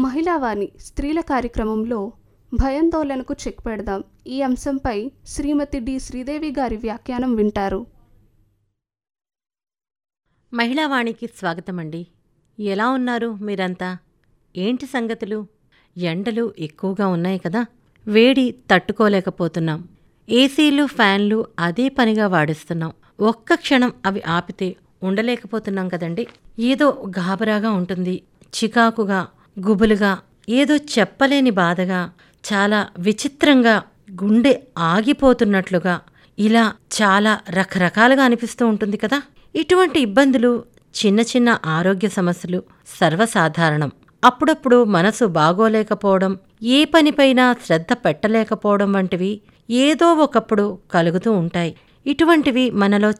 మహిళావాణి స్త్రీల కార్యక్రమంలో భయాందోళనకు చెక్ పెడదాం ఈ అంశంపై శ్రీమతి డి శ్రీదేవి గారి వ్యాఖ్యానం వింటారు మహిళావాణికి స్వాగతమండి ఎలా ఉన్నారు మీరంతా ఏంటి సంగతులు ఎండలు ఎక్కువగా ఉన్నాయి కదా వేడి తట్టుకోలేకపోతున్నాం ఏసీలు ఫ్యాన్లు అదే పనిగా వాడిస్తున్నాం ఒక్క క్షణం అవి ఆపితే ఉండలేకపోతున్నాం కదండి ఏదో గాబరాగా ఉంటుంది చికాకుగా గుబులుగా ఏదో చెప్పలేని బాధగా చాలా విచిత్రంగా గుండె ఆగిపోతున్నట్లుగా ఇలా చాలా రకరకాలుగా అనిపిస్తూ ఉంటుంది కదా ఇటువంటి ఇబ్బందులు చిన్న చిన్న ఆరోగ్య సమస్యలు సర్వసాధారణం అప్పుడప్పుడు మనసు బాగోలేకపోవడం ఏ పనిపైనా శ్రద్ధ పెట్టలేకపోవడం వంటివి ఏదో ఒకప్పుడు కలుగుతూ ఉంటాయి ఇటువంటివి మనలో